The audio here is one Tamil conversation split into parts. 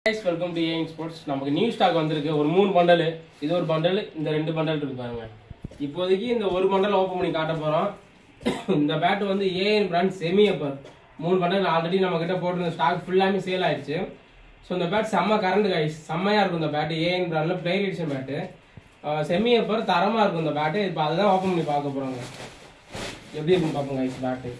Guys welcome to AM sports நமக்கு நியூ ஸ்டாக் வந்திருக்கு ஒரு மூணு பண்டல் இது ஒரு பண்டல் இந்த ரெண்டு பண்டல் இருக்கு பாருங்க இப்போதைக்கு இந்த ஒரு பண்டல் ஓப்பன் பண்ணி காட்ட போறோம் இந்த பேட் வந்து ஏஎன் பிராண்ட் செமி அப்பர் மூணு பண்டல் ஆல்ரெடி நம்ம கிட்ட போட்டிருந்த ஸ்டாக் ஃபுல்லாமே சேல் ஆயிடுச்சு ஸோ இந்த பேட் செம்ம கரண்ட் கைஸ் செம்மையா இருக்கும் இந்த பேட் ஏஎன் பிராண்ட்ல player edition bat semi upper தரமா இருக்கும் இந்த பேட்டு இப்போ அதுதான் ஓப்பன் பண்ணி பார்க்க போறோங்க எப்படி இருக்குன்னு பார்ப்போம் கைஸ் பேட்டு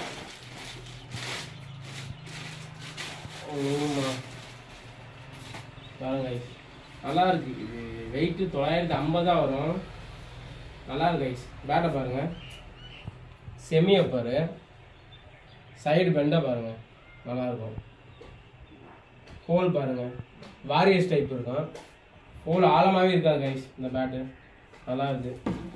ஓ பாருங்க guys. நல்லா இருக்கு இது வெயிட் தொள்ளாயிரத்தி ஐம்பது தான் வரும் நல்லா இருக்கு கைஸ் பேட்டை பாருங்க செமி அப்பாரு சைடு பெண்டை பாருங்க நல்லா இருக்கும் ஹோல் பாருங்க வாரியஸ் டைப் இருக்கும் ஹோல் ஆழமாவே இருக்காது கைஸ் இந்த பேட்டு நல்லா இருக்கு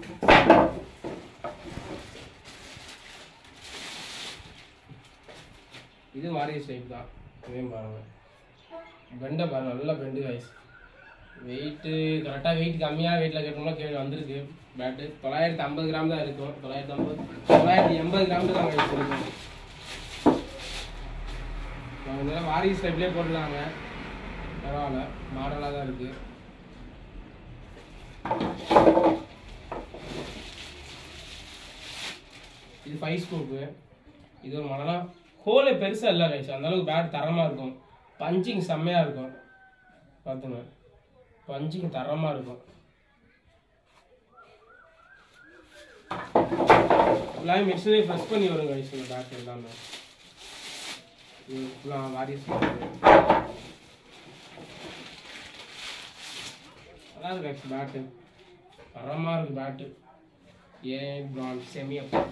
இது வாரியஸ் டைப் தான் இதையும் பாருங்க பெண்டை பாருங்க நல்ல பெண்டு கைஸ் வெயிட்டு கரெக்டாக வெயிட் கம்மியாக வெயிட்டில் கேட்டோம்னா கீழே வந்திருக்கு பேட்டு தொள்ளாயிரத்தி ஐம்பது கிராம் தான் இருக்கும் தொள்ளாயிரத்தி ஐம்பது தொள்ளாயிரத்தி எண்பது கிராம் தான் கைஸ் இருக்கும் இதெல்லாம் வாரிஸ் டைப்லேயே போட்டுருக்காங்க பரவாயில்ல மாடலாக தான் இருக்கு இது ஃபைவ் ஸ்கூப்பு இது ஒரு மடலாம் ஹோலே பெருசாக இல்லை கைஸ் அந்த அளவுக்கு பேட் தரமாக இருக்கும் பஞ்சிங் செம்மையாக இருக்கும் பார்த்துங்க பஞ்சிங் தரமாக இருக்கும் எல்லாமே மிஷினே ஃப்ரெஷ் பண்ணி வரும் கைஸ் இந்த பேட் எல்லாமே இது ஃபுல்லாக வாரியஸ் நல்லா இருக்கு கைஸ் பேட்டு தரமாக இருக்கு பேட்டு ஏன் பிராண்ட் செமியப்பா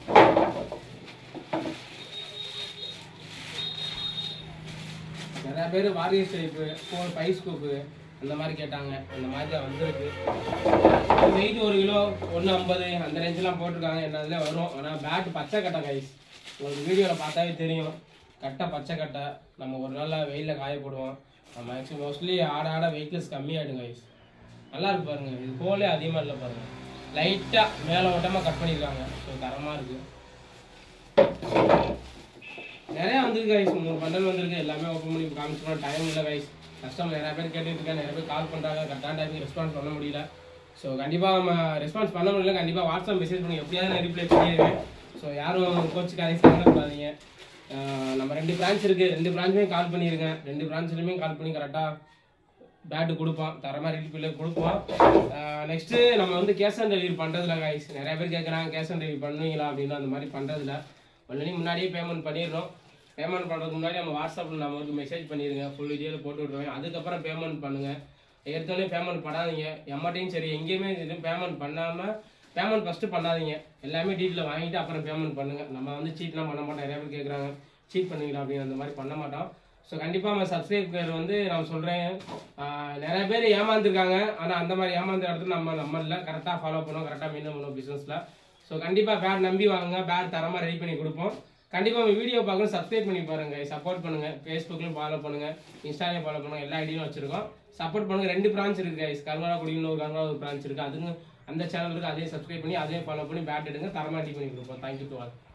நிறைய பேர் various type four five scoop அந்த மாதிரி கேட்டாங்க அந்த மாதிரி தான் வந்திருக்கு வெயிட் ஒரு கிலோ ஒன்று ஐம்பது அந்த ரேஞ்செலாம் போட்டிருக்காங்க என்ன அதில் வரும் ஆனால் பேட் பச்சை கட்டை கைஸ் உங்களுக்கு வீடியோவில் பார்த்தாவே தெரியும் கட்டை பச்சை கட்டை நம்ம ஒரு நாளில் வெயிலில் காய போடுவோம் மேக்ஸிமம் மோஸ்ட்லி ஆட ஆட வெயிட்லெஸ் கம்மியாகிடும் கைஸ் நல்லா இருக்கு பாருங்க இது கோலே அதிகமாக இல்லை பாருங்க லைட்டாக மேலே ஓட்டமாக கட் பண்ணியிருக்காங்க ஸோ தரமாக இருக்குது நிறைய வந்திருக்கு கைஸ் மூணு பண்டல் வந்திருக்கு எல்லாமே ஓப்பன் பண்ணி காமிச்சிடும் டைம் இல்லை கைஸ் கஸ்டமர் நிறைய பேர் கேட்டுட்டு இருக்காங்க நிறைய பேர் கால் பண்ணுறாங்க கரெக்டான டைமுக்கு ரெஸ்பான்ஸ் பண்ண முடியல ஸோ கண்டிப்பாக நம்ம ரெஸ்பான்ஸ் பண்ண முடியல கண்டிப்பாக வாட்ஸ்அப் மெசேஜ் பண்ணி எப்படியாவது நான் ரிப்ளை பண்ணிடுவேன் ஸோ யாரும் கோச்சுக்காதீங்க சங்கடப்படாதீங்க ஆஹ் நம்ம ரெண்டு பிரான்ச் இருக்குது ரெண்டு பிரான்ச்சுமே கால் பண்ணியிருக்கேன் ரெண்டு பிரான்ச்லையுமே கால் பண்ணி கரெக்டாக பேட்டு கொடுப்போம் தரமாக ரிப்பீல கொடுப்போம் நெக்ஸ்ட்டு நம்ம வந்து கேஷ் ஆன் டெலிவரி பண்ணுறதுல கைஸ் நிறைய பேர் கேட்குறாங்க கேஷ் ஆன் டெலிவரி பண்ணுவீங்களா அப்படின்னு அந்த மாதிரி பண்ணுறதுல ஆல்ரெடி முன்னாடியே பேமெண்ட் பண்ணிடுறோம் பேமெண்ட் பண்ணுறதுக்கு முன்னாடி நம்ம வாட்ஸ்அப்பில் நம்ம வந்து மெசேஜ் பண்ணிடுங்க ஃபுல் டீட்டெயில் போட்டு விட்ருவேன் அதுக்கப்புறம் பேமெண்ட் பண்ணுங்கள் எடுத்தோடனே பேமெண்ட் பண்ணாதீங்க எம்மாட்டையும் சரி எங்கேயுமே எதுவும் பேமெண்ட் பண்ணாமல் பேமெண்ட் ஃபஸ்ட்டு பண்ணாதீங்க எல்லாமே டீட்டெயில் வாங்கிட்டு அப்புறம் பேமெண்ட் பண்ணுங்கள் நம்ம வந்து சீட்லாம் பண்ண மாட்டோம் நிறைய பேர் கேட்குறாங்க சீட் பண்ணுவீங்களா அப்படின்னு அந்த மாதிரி பண்ண மாட்டோம் ஸோ கண்டிப்பாக நம்ம சப்ஸ்கிரைபர் வந்து நான் சொல்கிறேன் நிறைய பேர் ஏமாந்துருக்காங்க ஆனால் அந்த மாதிரி ஏமாந்த இடத்துல நம்ம நம்ம இல்லை கரெக்டாக ஃபாலோ பண்ணுவோம் கரெக்டாக மெயின்டைன் பண்ணுவோம் பிஸ்னஸில் ஸோ கண்டிப்பாக பேட் நம்பி வாங்குங்க பேட் தரமாக ரெடி பண்ணி கொடுப்போம் கண்டிப்பாக உங்கள் வீடியோ பார்க்கணும் சப்ஸ்கிரைப் பண்ணி பாருங்க சப்போர்ட் பண்ணுங்க ஃபேஸ்புக்லையும் ஃபாலோ பண்ணுங்க இன்ஸ்டாலையும் ஃபாலோ பண்ணுங்க எல்லா ஐடியும் வச்சிருக்கோம் சப்போர்ட் பண்ணுங்க ரெண்டு பிரான்ச் இருக்கு கைஸ் கருவாக்குடியில் ஒரு கருவா ஒரு பிரான்ச் இருக்கு அதுங்க அந்த சேனல் இருக்கு அதே சப்ஸ்கிரைப் பண்ணி அதே ஃபாலோ பண்ணி பேட் எடுங்க தரமாக ரெடி பண்ணி கொடுப்போம் தேங்க்யூ டு ஆல்